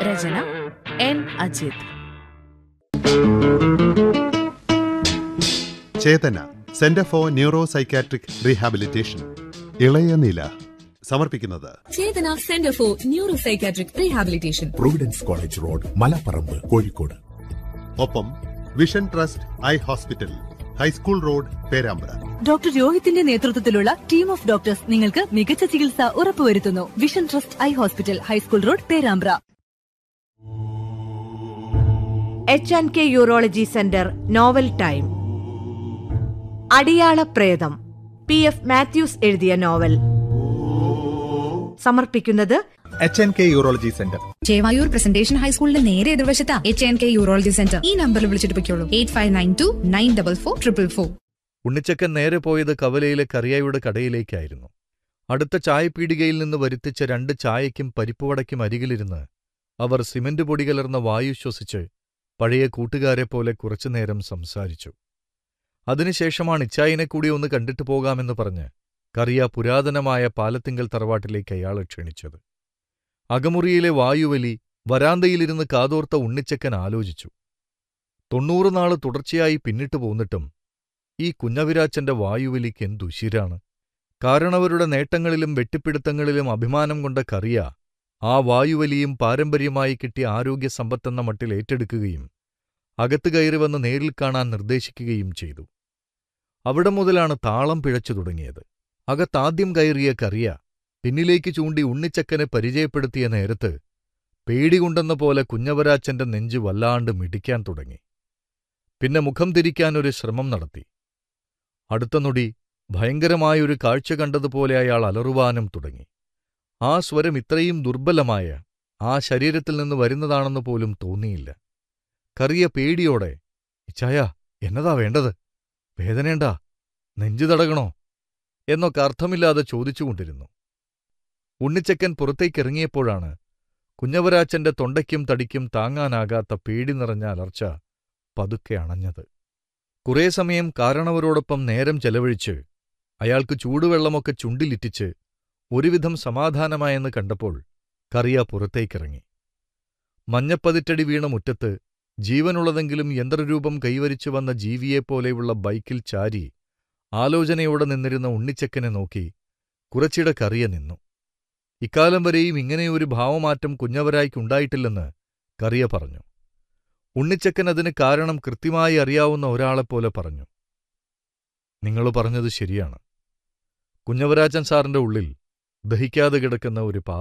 Rachana N Ajith Chethana centre for neuro psychiatric rehabilitation ഇളയ നില സമർപ്പിക്കുന്നത് Chethana centre for neuro psychiatric rehabilitation Providence college road Malaparamba Kozhikode ഒപ്പം Vision Trust eye hospital high school road Perambra doctor രോഹിത്തിന്റെ നേതൃത്വത്തിലുള്ള team of doctors നിങ്ങൾക്ക് മികച്ച ചികിത്സ ഉറപ്പുവരുത്തുന്നു Vision Trust eye hospital high school road Perambra H and K urology centre novel time Adiyala Pretham P F Mathews എഴുതിയ novel സമർപ്പിക്കുന്നത് H N K urology centre Chevayur presentation ഹൈസ്കൂളിന്റെ നേരെ എതിർവശത്താ H N K urology centre ഈ നമ്പറിൽ വിളിച്ചിട്ട് പൊയ്ക്കോളൂ eight five nine two nine double four triple four ഉണ്ണിച്ചക്കൻ നേരെ പോയത് കവലയിലെ കറിയായുടെ കടയിലേക്കായിരുന്നു അടുത്ത ചായപ്പീടികയിൽ നിന്ന് വരുത്തിച്ച രണ്ട് ചായയ്ക്കും പരിപ്പുവടയ്ക്കും അരികിലിരുന്ന് അവർ സിമന്റ് പൊടി കലർന്ന വായു ശ്വസിച്ച് പഴയ കൂട്ടുകാരെപ്പോലെ കുറച്ചുനേരം സംസാരിച്ചു അതിനുശേഷമാണ് ഇച്ചായിനെ കൂടി ഒന്ന് കണ്ടിട്ട് പോകാമെന്ന് പറഞ്ഞ് കറിയ പുരാതനമായ പാലത്തിങ്കൽ തറവാട്ടിലേക്ക് അയാളെ ക്ഷണിച്ചത് അകമുറിയിലെ വായുവലി വരാന്തയിലിരുന്ന് കാതോർത്ത ഉണ്ണിച്ചക്കൻ ആലോചിച്ചു തൊണ്ണൂറ് നാള് തുടർച്ചയായി പിന്നിട്ടു പോന്നിട്ടും ഈ കുഞ്ഞവിരാച്ചന്റെ വായുവലിക്ക് എന്തുശിരാണ് കാരണവരുടെ നേട്ടങ്ങളിലും വെട്ടിപ്പിടുത്തങ്ങളിലും അഭിമാനം കൊണ്ട കറിയ ആ വായുവലിയും പാരമ്പര്യമായി കിട്ടിയ ആരോഗ്യ സമ്പത്തെന്ന മട്ടിൽ ഏറ്റെടുക്കുകയും അകത്ത് കയറി വന്ന് നേരിൽ കാണാൻ നിർദ്ദേശിക്കുകയും ചെയ്തു അവിടെ മുതലാണ് താളം പിഴച്ചു തുടങ്ങിയത് അകത്താദ്യം കയറിയ കറിയ പിന്നിലേക്ക് ചൂണ്ടി ഉണ്ണിച്ചക്കനെ പരിചയപ്പെടുത്തിയ നേരത്ത് പേടികൊണ്ടെന്ന പോലെ കുഞ്ഞവരാച്ചന്റെ നെഞ്ച് വല്ലാണ്ട് മിടിക്കാൻ തുടങ്ങി പിന്നെ മുഖം തിരിക്കാനൊരു ശ്രമം നടത്തി അടുത്ത നൊടി ഭയങ്കരമായൊരു കാഴ്ച കണ്ടതുപോലെ അയാൾ അലറുവാനും തുടങ്ങി ആ സ്വരം ഇത്രയും ദുർബലമായ ആ ശരീരത്തിൽ നിന്ന് വരുന്നതാണെന്ന് പോലും തോന്നിയില്ല കറിയ പേടിയോടെ ഇച്ചായ എന്നതാ വേണ്ടത് വേദനേണ്ടാ നെഞ്ചു തടകണോ എന്നൊക്കെ അർത്ഥമില്ലാതെ ചോദിച്ചുകൊണ്ടിരുന്നു ഉണ്ണിച്ചക്കൻ പുറത്തേക്കിറങ്ങിയപ്പോഴാണ് കുഞ്ഞവരാച്ചന്റെ തൊണ്ടയ്ക്കും തടിക്കും താങ്ങാനാകാത്ത പേടി നിറഞ്ഞ അലർച്ച പതുക്കെ അണഞ്ഞത് കുറേ സമയം കാരണവരോടൊപ്പം നേരം ചെലവഴിച്ച് അയാൾക്ക് ചൂടുവെള്ളമൊക്കെ ചുണ്ടിലിറ്റിച്ച് ഒരുവിധം സമാധാനമായെന്ന് കണ്ടപ്പോൾ കറിയ പുറത്തേക്കിറങ്ങി മഞ്ഞപ്പതിറ്റടി വീണ മുറ്റത്ത് ജീവനുള്ളതെങ്കിലും യന്ത്രരൂപം കൈവരിച്ചു വന്ന ജീവിയെപ്പോലെയുള്ള ബൈക്കിൽ ചാരി ആലോചനയോടെ നിന്നിരുന്ന ഉണ്ണിച്ചക്കനെ നോക്കി കുറച്ചിട കറിയ നിന്നു ഇക്കാലം വരെയും ഇങ്ങനെയൊരു ഭാവമാറ്റം കുഞ്ഞവരായ്ക്കുണ്ടായിട്ടില്ലെന്ന് കറിയ പറഞ്ഞു ഉണ്ണിച്ചക്കൻ അതിന് കാരണം കൃത്യമായി അറിയാവുന്ന ഒരാളെപ്പോലെ പറഞ്ഞു നിങ്ങൾ പറഞ്ഞത് ശരിയാണ് കുഞ്ഞവരാജൻ സാറിന്റെ ഉള്ളിൽ ദഹിക്കാതെ കിടക്കുന്ന ഒരു പാ